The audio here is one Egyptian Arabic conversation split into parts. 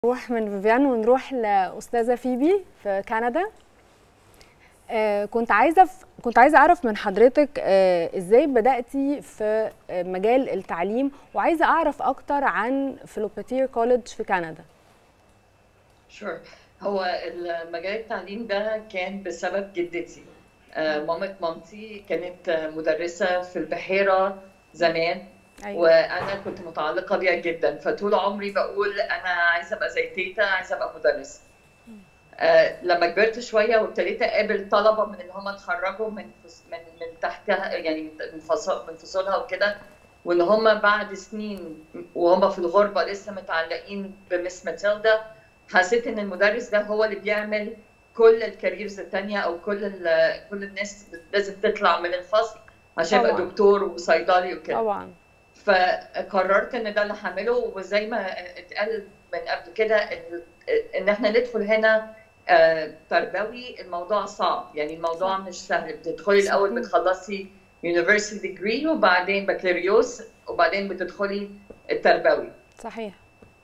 نروح من فيفيان ونروح لاستاذه فيبي في كندا آه كنت عايزه ف... كنت عايزه اعرف من حضرتك آه ازاي بداتي في آه مجال التعليم وعايزه اعرف اكتر عن فلوباتير كوليدج في كندا شور هو المجال التعليم ده كان بسبب جدتي آه، مامة مامتي كانت آه، مدرسة في البحيرة زمان ايوه وانا كنت متعلقة بيها جدا فطول عمري بقول انا عايزة ابقى زي تيتا عايزة ابقى مدرسة آه، لما كبرت شوية وابتديت اقابل طلبة من اللي هم اتخرجوا من فص- من من تحتها يعني من فص- من فصولها وكده وان هم بعد سنين وهم في الغربة لسه متعلقين بمس ماتيلدا حسيت ان المدرس ده هو اللي بيعمل كل الكاريرز التانية او كل ال- كل الناس لازم تطلع من الفصل عشان يبقى طبعاً. دكتور وصيدلي وكده طبعا فقررت ان ده اللي هعمله وزي ما اتقال من قبل كده ان ان احنا ندخل هنا آه، تربوي الموضوع صعب يعني الموضوع صح. مش سهل بتدخلي الاول صحيح. بتخلصي يونيفرسيتي ديجري وبعدين بكالوريوس وبعدين بتدخلي التربوي صحيح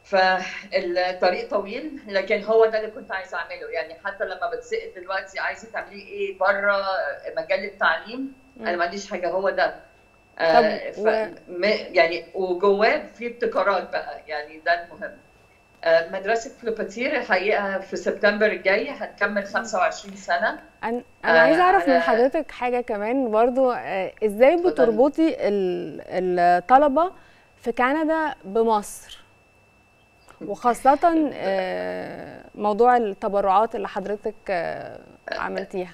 فالطريق طويل لكن هو ده اللي كنت عايزه اعمله يعني حتى لما بتسال دلوقتي عايزه تعملي ايه بره مجال التعليم انا ما عنديش حاجه هو ده آه طب ف... م... يعني وجواه في ابتكارات بقى يعني ده المهم آه مدرسه كليوباتير الحقيقه في سبتمبر الجاي هتكمل 25 سنه انا انا آه، عايزه اعرف من على- حضرتك حاجه كمان برضو آه، ازاي اتفضلي. بتربطي ال- الطلبه في كندا بمصر وخاصه آه، موضوع التبرعات اللي حضرتك آه، عملتيها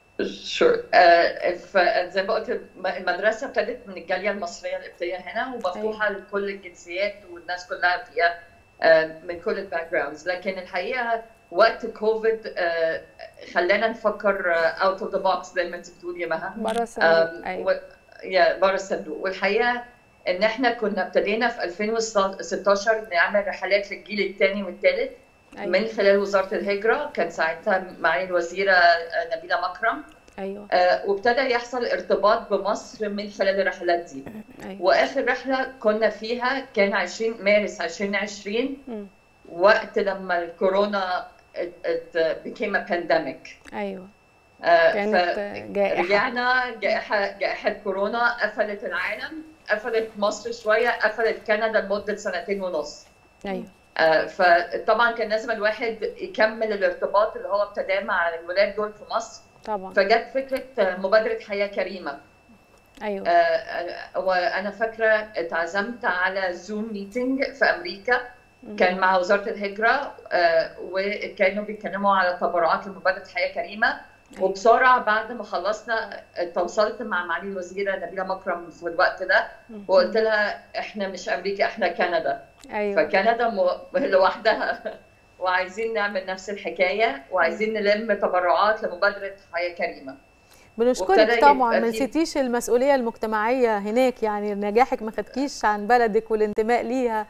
شور آه فزي ما قلت الم- المدرسه ابتدت من الجاليه المصريه القبطيه هنا ومفتوحه لكل الجنسيات والناس كلها فيها آه من كل الباك جراوندز لكن الحقيقه وقت كوفيد آه خلانا نفكر اوت اوف ذا بوكس زي ما انت بتقولي يا مها بره الصندوق آم، ايوه و- يا بره الصندوق والحقيقه ان احنا كنا ابتدينا في 2016 نعمل رحلات للجيل الثاني والثالث ايوه من خلال وزاره الهجره كان ساعتها معالي الوزيره آه، نبيله مكرم ايوه آه، وابتدى يحصل ارتباط بمصر من خلال الرحلات دي ايوه واخر رحله كنا فيها كان 20 مارس 2020 مم. وقت لما الكورونا ات- ات- became a pandemic ايوه آه، كانت ف- جائحه رجعنا جائحة جائحة كورونا قفلت العالم قفلت مصر شوية قفلت كندا لمدة سنتين ونص ايوه آه، فطبعا كان لازم الواحد يكمل الارتباط اللي هو ابتداه مع الولاد دول في مصر طبعا فجت فكرة آه، مبادرة حياة كريمة ايوه آه، آه، وانا فاكره اتعزمت على زوم ميتنج في امريكا كان مع وزاره الهجره آه، وكانوا بيتكلموا على تبرعات لمبادره حياه كريمه وبسرعه بعد ما خلصنا تواصلت مع معالي الوزيره نبيله مكرم في الوقت ده وقلت لها احنا مش امريكا احنا كندا ايوه فكندا م- لوحدها وعايزين نعمل نفس الحكايه وعايزين نلم تبرعات لمبادره حياه كريمه بنشكرك وابتدى طبعا يبقى ما في- نسيتيش المسؤوليه المجتمعيه هناك يعني نجاحك ما خدكيش عن بلدك والانتماء ليها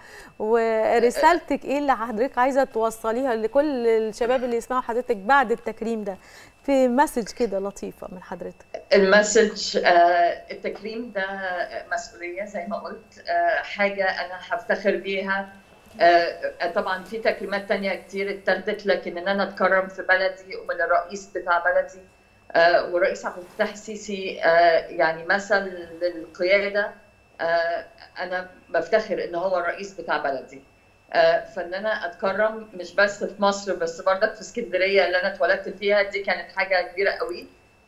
ورسالتك ايه اللي حضرتك عايزه توصليها لكل الشباب اللي يسمعوا حضرتك بعد التكريم ده في مسج كده لطيفه من حضرتك المسج آه، التكريم ده مسؤولية زي ما قلت آه، حاجة أنا هفتخر بيها آه، طبعا في تكريمات تانية كتير اتاخدت لكن إن أنا أتكرم في بلدي ومن الرئيس بتاع بلدي آه، والرئيس عبد الفتاح السيسي آه، يعني مثل للقيادة آه، أنا بفتخر إن هو الرئيس بتاع بلدي آه، فإن أنا أتكرم مش بس في مصر بس برضك في اسكندرية اللي أنا اتولدت فيها دي كانت حاجة كبيرة قوي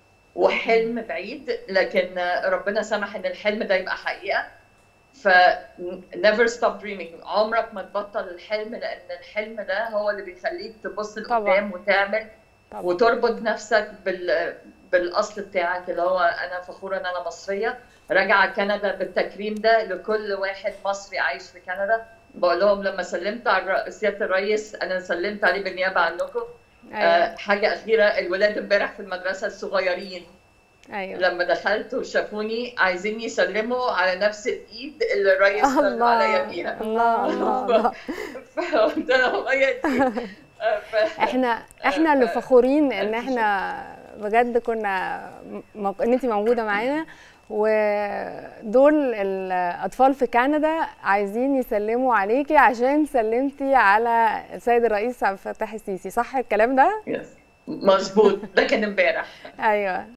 وحلم بعيد لكن ربنا سمح ان الحلم ده يبقى حقيقه ف never stop dreaming عمرك ما تبطل الحلم لان الحلم ده هو اللي بيخليك تبص لقدام وتعمل طبعا وتربط نفسك بال بالاصل بتاعك اللي هو انا فخوره ان انا مصريه راجعه كندا بالتكريم ده لكل واحد مصري عايش في كندا بقول لهم لما سلمت على سياده الرئيس انا سلمت عليه بالنيابه عنكم ايوه آه، حاجه اخيره الولاد امبارح في المدرسه الصغيرين ايوه لما دخلت وشافوني عايزين يسلموا على نفس الايد اللي الرئيس سلم عليا الله فيها الله الله الله فقلت لهم هي دي آه، ف- احنا احنا اللي فخورين ان احنا بجد كنا م... ان انت موجوده معانا ودول الاطفال في كندا عايزين يسلموا عليكي عشان سلمتي على السيد الرئيس عبد الفتاح السيسي صح الكلام ده مظبوط ده كان امبارح ايوه